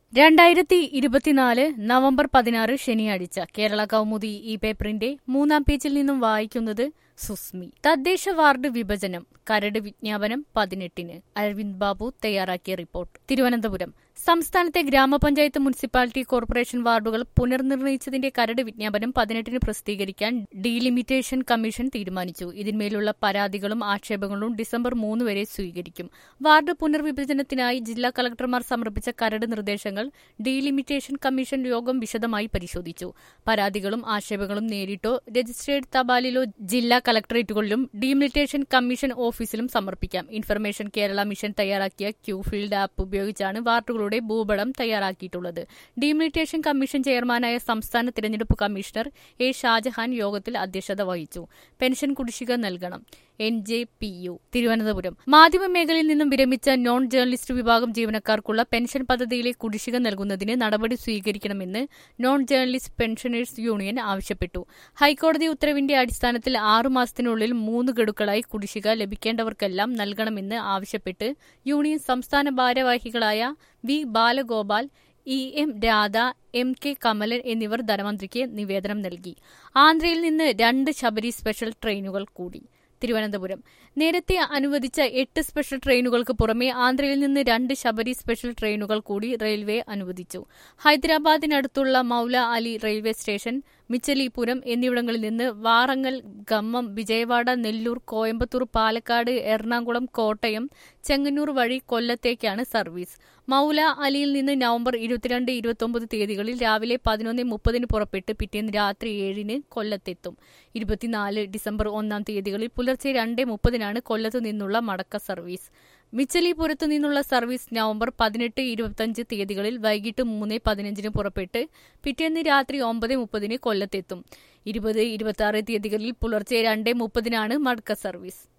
രണ്ടായിരത്തി ഇരുപത്തിനാല് നവംബർ പതിനാറ് ശനിയാഴ്ച കേരള കൗമുദി ഈ പേപ്പറിന്റെ മൂന്നാം പേജിൽ നിന്നും വായിക്കുന്നത് സുസ്മി തദ്ദേശ വാർഡ് വിഭജനം കരട് വിജ്ഞാപനം പതിനെട്ടിന് അരവിന്ദ് ബാബു തയ്യാറാക്കിയ റിപ്പോർട്ട് തിരുവനന്തപുരം സംസ്ഥാനത്തെ ഗ്രാമപഞ്ചായത്ത് മുനിസിപ്പാലിറ്റി കോർപ്പറേഷൻ വാർഡുകൾ പുനർനിർണയിച്ചതിന്റെ കരട് വിജ്ഞാപനം പതിനെട്ടിന് പ്രസിദ്ധീകരിക്കാൻ ഡീലിമിറ്റേഷൻ കമ്മീഷൻ തീരുമാനിച്ചു ഇതിന്മേലുള്ള പരാതികളും ആക്ഷേപങ്ങളും ഡിസംബർ മൂന്ന് വരെ സ്വീകരിക്കും വാർഡ് പുനർവിഭജനത്തിനായി ജില്ലാ കളക്ടർമാർ സമർപ്പിച്ച കരട് നിർദ്ദേശങ്ങൾ ഡീലിമിറ്റേഷൻ കമ്മീഷൻ യോഗം വിശദമായി പരിശോധിച്ചു പരാതികളും ആക്ഷേപങ്ങളും നേരിട്ടോ രജിസ്ട്രേഡ് തപാലിലോ ജില്ലാ കളക്ടറേറ്റുകളിലും ഡീലിമിറ്റേഷൻ കമ്മീഷൻ ഓഫീസിലും സമർപ്പിക്കാം ഇൻഫർമേഷൻ കേരള മിഷൻ തയ്യാറാക്കിയ ക്യൂ ഫീൽഡ് ആപ്പ് ഉപയോഗിച്ചാണ് വാർഡുകളുടെ ഭൂപടം തയ്യാറാക്കിയിട്ടുള്ളത് ഡീലിമിറ്റേഷൻ കമ്മീഷൻ ചെയർമാനായ സംസ്ഥാന തിരഞ്ഞെടുപ്പ് കമ്മീഷണർ എ ഷാജഹാൻ യോഗത്തിൽ അധ്യക്ഷത വഹിച്ചു പെൻഷൻ കുടിശ്ശിക നൽകണം N J P U Thiruvananthapuram മാധ്യമ മേഖലയിൽ നിന്നും വിരമിച്ച നോൺ ജേർണലിസ്റ്റ് വിഭാഗം ജീവനക്കാർക്കുള്ള പെൻഷൻ പദ്ധതിയിലെ കുടിശ്ശിക നൽകുന്നതിന് നടപടി സ്വീകരിക്കണമെന്ന് നോൺ ജേർണലിസ്റ്റ് പെൻഷനേഴ്സ് യൂണിയൻ ആവശ്യപ്പെട്ടു ഹൈക്കോടതി ഉത്തരവിന്റെ അടിസ്ഥാനത്തിൽ ആറു മാസത്തിനുള്ളിൽ മൂന്ന് ഗഡുക്കളായി കുടിശ്ശിക ലഭിക്കേണ്ടവർക്കെല്ലാം നൽകണമെന്ന് ആവശ്യപ്പെട്ട് യൂണിയൻ സംസ്ഥാന ഭാരവാഹികളായ V Balagopal E M Radha M K Kamalan എന്നിവർ ധനമന്ത്രിക്ക് നിവേദനം നൽകി ആന്ധ്രയിൽ നിന്ന് രണ്ട് ശബരി സ്പെഷ്യൽ ട്രെയിനുകൾ കൂടി തിരുവനന്തപുരം നേരത്തെ അനുവദിച്ച എട്ട് സ്പെഷ്യൽ ട്രെയിനുകൾക്ക് പുറമെ ആന്ധ്രയിൽ നിന്ന് രണ്ട് ശബരി സ്പെഷ്യൽ ട്രെയിനുകൾ കൂടി റെയിൽവേ അനുവദിച്ചു ഹൈദരാബാദിനടുത്തുള്ള മൌല അലി റെയിൽവേ സ്റ്റേഷൻ മിച്ചലിപുരം എന്നിവിടങ്ങളിൽ നിന്ന് വാറങ്ങൽ ഗമ്മം വിജയവാഡ നെല്ലൂർ കോയമ്പത്തൂർ പാലക്കാട് എറണാകുളം കോട്ടയം ചെങ്ങന്നൂർ വഴി കൊല്ലത്തേക്കാണ് സർവീസ് മൌല അലിയിൽ നിന്ന് നവംബർ ഇരുപത്തിരണ്ട് ഇരുപത്തൊമ്പത് തീയതികളിൽ രാവിലെ പതിനൊന്ന് മുപ്പതിന് പുറപ്പെട്ട് പിറ്റേന്ന് രാത്രി ഏഴിന് കൊല്ലത്തെത്തും ഇരുപത്തിനാല് ഡിസംബർ ഒന്നാം തീയതികളിൽ പുലർച്ചെ രണ്ട് മുപ്പതിനാണ് കൊല്ലത്തു നിന്നുള്ള മടക്ക സർവീസ് മിച്ചലിപുരത്തു നിന്നുള്ള സർവീസ് നവംബർ പതിനെട്ട് ഇരുപത്തിയഞ്ച് തീയതികളിൽ വൈകിട്ട് മൂന്ന് പതിനഞ്ചിന് പുറപ്പെട്ട് പിറ്റേന്ന് രാത്രി ഒമ്പത് മുപ്പതിന് കൊല്ലത്തെത്തും ഇരുപത് ഇരുപത്തി ആറ് തീയതികളിൽ പുലർച്ചെ രണ്ട് മുപ്പതിനാണ് മടക്ക സർവീസ്